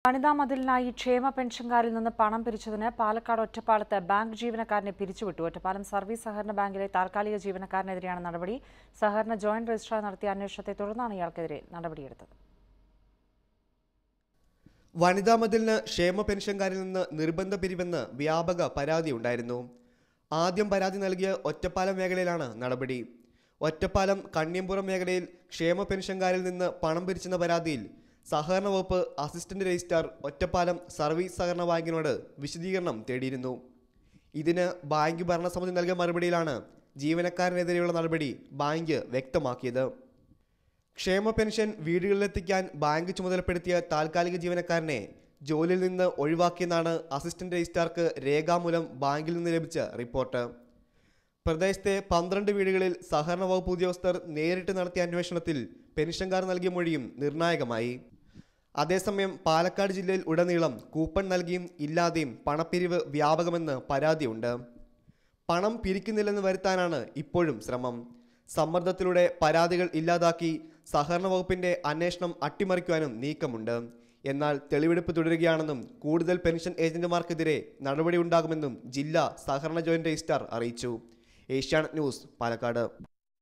വനിതാ മതിലിനായി ക്ഷേമ പെൻഷൻകാരിൽ നിന്ന് പണം പിരിച്ചതിന് പാലക്കാട് ഒറ്റപ്പാലത്ത് ബാങ്ക് ജീവനക്കാരനെ പിരിച്ചുവിട്ടു ഒറ്റപ്പാലം സർവീസ് സഹകരണ ബാങ്കിലെ താൽക്കാലിക ജീവനക്കാരനെതിരെയാണ് നടപടി സഹകരണ ജോയിന്റ് രജിസ്ട്രാർ നടത്തിയ അന്വേഷണത്തെ തുടർന്നാണ് ഇയാൾക്കെതിരെ നടപടിയെടുത്തത് വനിതാ മതിലിന് ക്ഷേമ പെൻഷൻകാരിൽ നിന്ന് നിർബന്ധ പിരിവെന്ന് വ്യാപക പരാതി ഉണ്ടായിരുന്നു ആദ്യം പരാതി നൽകിയ ഒറ്റപ്പാലം മേഖലയിലാണ് നടപടി ഒറ്റപ്പാലം കണ്ണിയമ്പുറം മേഖലയിൽ ക്ഷേമ പെൻഷൻകാരിൽ നിന്ന് പണം പിരിച്ചെന്ന പരാതിയിൽ സഹകരണ വകുപ്പ് അസിസ്റ്റന്റ് രജിസ്ട്രാർ ഒറ്റപ്പാലം സർവീസ് സഹകരണ ബാങ്കിനോട് വിശദീകരണം തേടിയിരുന്നു ഇതിന് ബാങ്ക് ഭരണസമിതി നൽകിയ മറുപടിയിലാണ് ജീവനക്കാരനെതിരെയുള്ള നടപടി ബാങ്ക് വ്യക്തമാക്കിയത് ക്ഷേമ പെൻഷൻ വീടുകളിലെത്തിക്കാൻ ബാങ്ക് ചുമതലപ്പെടുത്തിയ താൽക്കാലിക ജീവനക്കാരനെ ജോലിയിൽ നിന്ന് ഒഴിവാക്കിയെന്നാണ് അസിസ്റ്റന്റ് രജിസ്ട്രാർക്ക് രേഖാമൂലം ബാങ്കിൽ നിന്ന് ലഭിച്ച റിപ്പോർട്ട് പ്രദേശത്തെ പന്ത്രണ്ട് വീടുകളിൽ സഹകരണ വകുപ്പ് ഉദ്യോഗസ്ഥർ നേരിട്ട് നടത്തിയ അന്വേഷണത്തിൽ പെൻഷൻകാർ നൽകിയ മൊഴിയും നിർണായകമായി അതേസമയം പാലക്കാട് ജില്ലയിൽ ഉടനീളം കൂപ്പൺ നൽകിയും ഇല്ലാതെയും പണപ്പിരിവ് വ്യാപകമെന്ന് പരാതിയുണ്ട് പണം പിരിക്കുന്നില്ലെന്ന് വരുത്താനാണ് ഇപ്പോഴും ശ്രമം സമ്മർദ്ദത്തിലൂടെ പരാതികൾ ഇല്ലാതാക്കി സഹകരണ വകുപ്പിന്റെ അന്വേഷണം അട്ടിമറിക്കുവാനും നീക്കമുണ്ട് എന്നാൽ തെളിവെടുപ്പ് തുടരുകയാണെന്നും കൂടുതൽ പെൻഷൻ ഏജന്റുമാർക്കെതിരെ നടപടിയുണ്ടാകുമെന്നും ജില്ലാ സഹകരണ ജോയിന്റ് രജിസ്ട്രാർ അറിയിച്ചു ഏഷ്യാനെറ്റ് ന്യൂസ് പാലക്കാട്